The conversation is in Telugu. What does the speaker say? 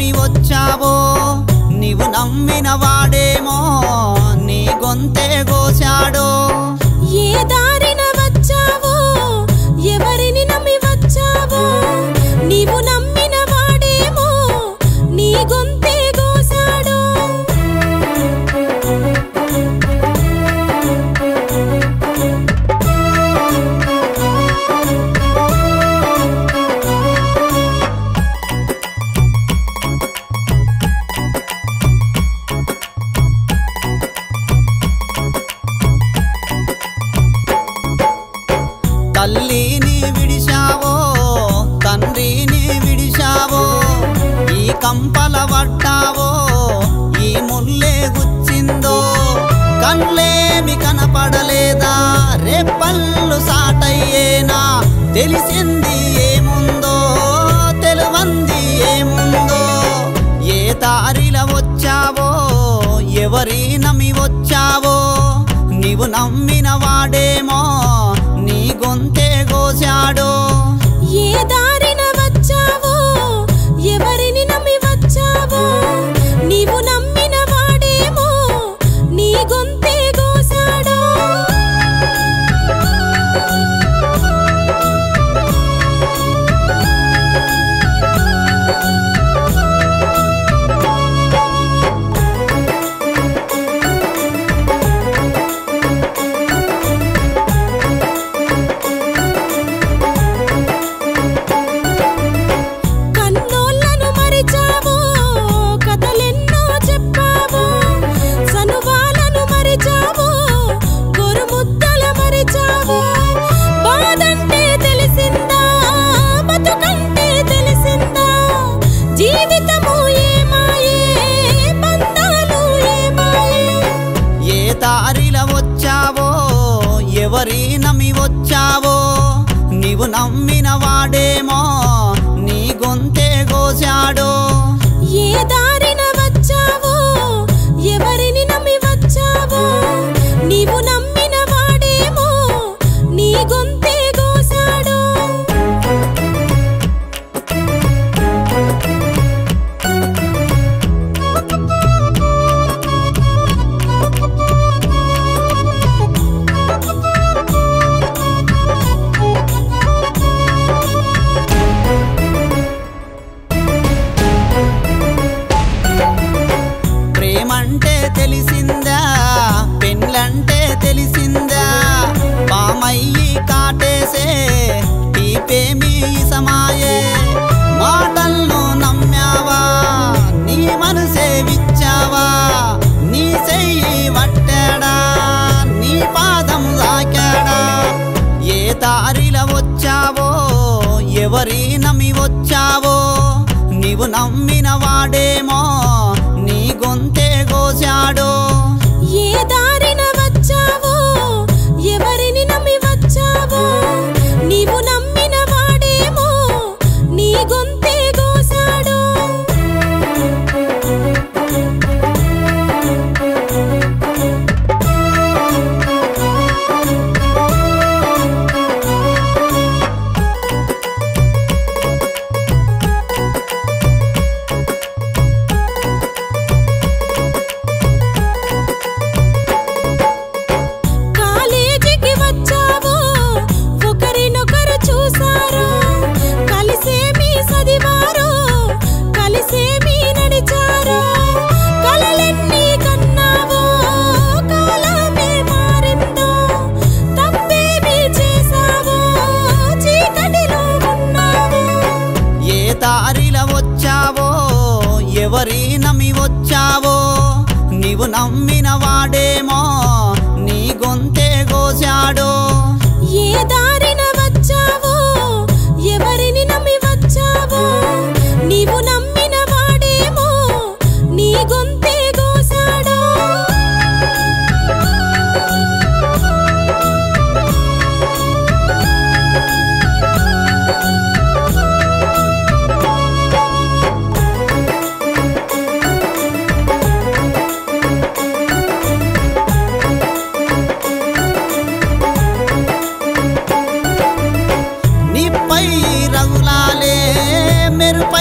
నమ్మి వచ్చావో నీవు నమ్మిన వాడేమో నీ గొంతే గోశాడో ఏ దారిన వచ్చావో ఎవరిని నమ్మి వచ్చావో నీవు నమ్మిన వాడేమో నీ గొంతే గోసాడు తల్లిని విడిశావో తండ్రిని విడిశావో ఈ కంపల పట్టావో ఈ ముల్లే గుచ్చిందో కళ్ళేమి కనపడలేదా రేపళ్ళు సాటయ్యేనా తెలిసింది ఏముందో తెలువంది ఏముందో ఏ దారిల వచ్చావో ఎవరి నమ్మి వచ్చావో నీవు నమ్మిన వాడేమో నీ గొంతే గోశాడో ఏ దారిన వచ్చావో ఎవరిని నమ్మి వచ్చావో నీవు నమ్మిన వాడేమో నీ గొంతే గోసాడు కన్నోళ్ళను మరిచావో కథలెన్నో చెప్పావో సనువాలను మరిచావో గొరుముద్దల మరిచావో బాధంటే తెలిసిందా బతుకంటే తెలిసిందా జీవితము ఏమాయే బంధాలు ఏమాయే ఏ దారిల వచ్చావో ఎవరి నమ్మి వచ్చావో నీవు నమ్మిన వాడేమో నీ గొంతే గోశాడో ఏ దారిన వచ్చావో ఎవరిని నమ్మి వచ్చావో నీవు నమ్మిన వాడేమో నీ గొంతే గోసాడు ప్రేమంటే తెలిసిందా పెళ్ళంటే తెలిసిందా పామయ్యి కాటేసే టీపేమి సమాయే మాటలను నమ్మావా నీ మనసే విచ్చావా నీ చెయ్యి వట్టాడా నీ పాదం దాకాడా ఏ దారిల వచ్చావో ఎవరి నమ్మి వచ్చావో నీవు నమ్మిన వాడేమో నీ గొంతే గోశాడో ఏ దారిన వచ్చావో ఎవరిని నమ్మి వచ్చావో నీవు నమ్మిన వాడేమో నీ గొంతే గోసాడు కాలేజీకి వచ్చావో ఒకరినొకరు చూసారో కలిసేమి చదివారో కలిసేమి నడిచారో కలలెన్ని కన్నావో కాలమే మారిందో తప్పేమి చేసావో చీకటిలో ఉన్నావో ఏ దారిల వచ్చావో ఎవరి నమ్మి వచ్చావో నీవు నమ్మిన వాడేమో నీ గొంతే గోశాడో ఏ దారిన వచ్చావో ఎవరిని నమ్మి వచ్చావో నీవు నమ్మిన వాడేమో నీ గొంతే గోసాడు నీపై రగులాలే మెరుప